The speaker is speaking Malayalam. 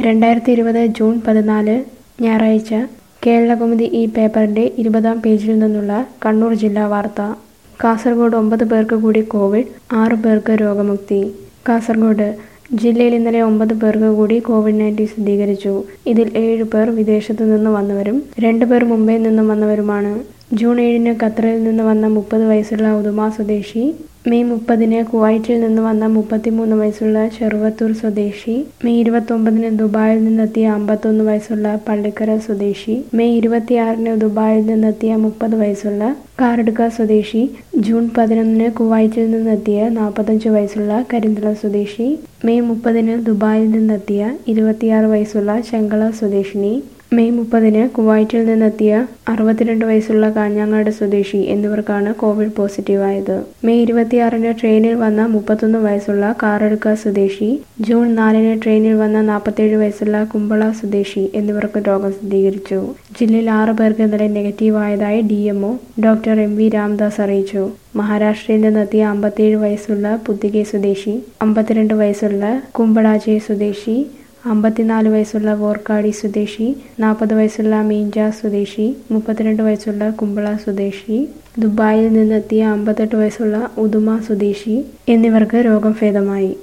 രണ്ടായിരത്തി ഇരുപത് ജൂൺ പതിനാല് ഞായറാഴ്ച കേരളകൗമുദി ഈ പേപ്പറിന്റെ ഇരുപതാം പേജിൽ നിന്നുള്ള കണ്ണൂർ ജില്ലാ വാർത്ത കാസർഗോഡ് ഒമ്പത് പേർക്ക് കൂടി കോവിഡ് ആറ് പേർക്ക് രോഗമുക്തി കാസർഗോഡ് ജില്ലയിൽ ഇന്നലെ ഒമ്പത് പേർക്ക് കൂടി കോവിഡ് നയൻറ്റീൻ സ്ഥിരീകരിച്ചു ഇതിൽ ഏഴ് പേർ വിദേശത്തു നിന്ന് വന്നവരും രണ്ട് പേർ മുംബൈയിൽ നിന്നും വന്നവരുമാണ് ജൂൺ ഏഴിന് ഖത്തറിൽ നിന്ന് വന്ന മുപ്പത് വയസ്സുള്ള ഉദുമ സ്വദേശി മെയ് മുപ്പതിന് കുവൈറ്റിൽ നിന്ന് വന്ന മുപ്പത്തിമൂന്ന് വയസ്സുള്ള ചെറുവത്തൂർ സ്വദേശി മെയ് ഇരുപത്തൊമ്പതിന് ദുബായിൽ നിന്നെത്തിയ അമ്പത്തൊന്ന് വയസ്സുള്ള പള്ളിക്കര സ്വദേശി മെയ് ഇരുപത്തിയാറിന് ദുബായിൽ നിന്നെത്തിയ മുപ്പത് വയസ്സുള്ള കാറടുക്ക സ്വദേശി ജൂൺ പതിനൊന്നിന് കുവൈറ്റിൽ നിന്നെത്തിയ നാൽപ്പത്തഞ്ച് വയസ്സുള്ള കരിന്തള സ്വദേശി മെയ് മുപ്പതിന് ദുബായിൽ നിന്നെത്തിയ ഇരുപത്തിയാറ് വയസ്സുള്ള ചെങ്കള സ്വദേശിനി മെയ് മുപ്പതിന് കുവൈറ്റിൽ നിന്നെത്തിയ അറുപത്തിരണ്ട് വയസ്സുള്ള കാഞ്ഞങ്ങാട് സ്വദേശി എന്നിവർക്കാണ് കോവിഡ് പോസിറ്റീവായത് മെയ് ഇരുപത്തിയാറിന് ട്രെയിനിൽ വന്ന മുപ്പത്തൊന്ന് വയസ്സുള്ള കാറടുക്ക സ്വദേശി ജൂൺ നാലിന് ട്രെയിനിൽ വന്ന നാൽപ്പത്തേഴ് വയസ്സുള്ള കുമ്പള സ്വദേശി എന്നിവർക്ക് രോഗം സ്ഥിരീകരിച്ചു ജില്ലയിൽ ആറ് പേർക്ക് ഇന്നലെ നെഗറ്റീവായതായി D MO doctor M V Ramdas അറിയിച്ചു മഹാരാഷ്ട്രയിൽ നിന്നെത്തിയ അമ്പത്തിയേഴ് വയസ്സുള്ള പുത്തികെ സ്വദേശി അമ്പത്തിരണ്ട് വയസ്സുള്ള കുമ്പളാജെ സ്വദേശി അമ്പത്തിനാല് വയസ്സുള്ള വോർക്കാടി സ്വദേശി നാൽപ്പത് വയസ്സുള്ള മീഞ്ച സ്വദേശി മുപ്പത്തിരണ്ട് വയസ്സുള്ള കുമ്പള സ്വദേശി ദുബായിൽ നിന്നെത്തിയ അമ്പത്തെട്ട് വയസ്സുള്ള ഉദുമ സ്വദേശി എന്നിവർക്ക് രോഗം ഭേദമായി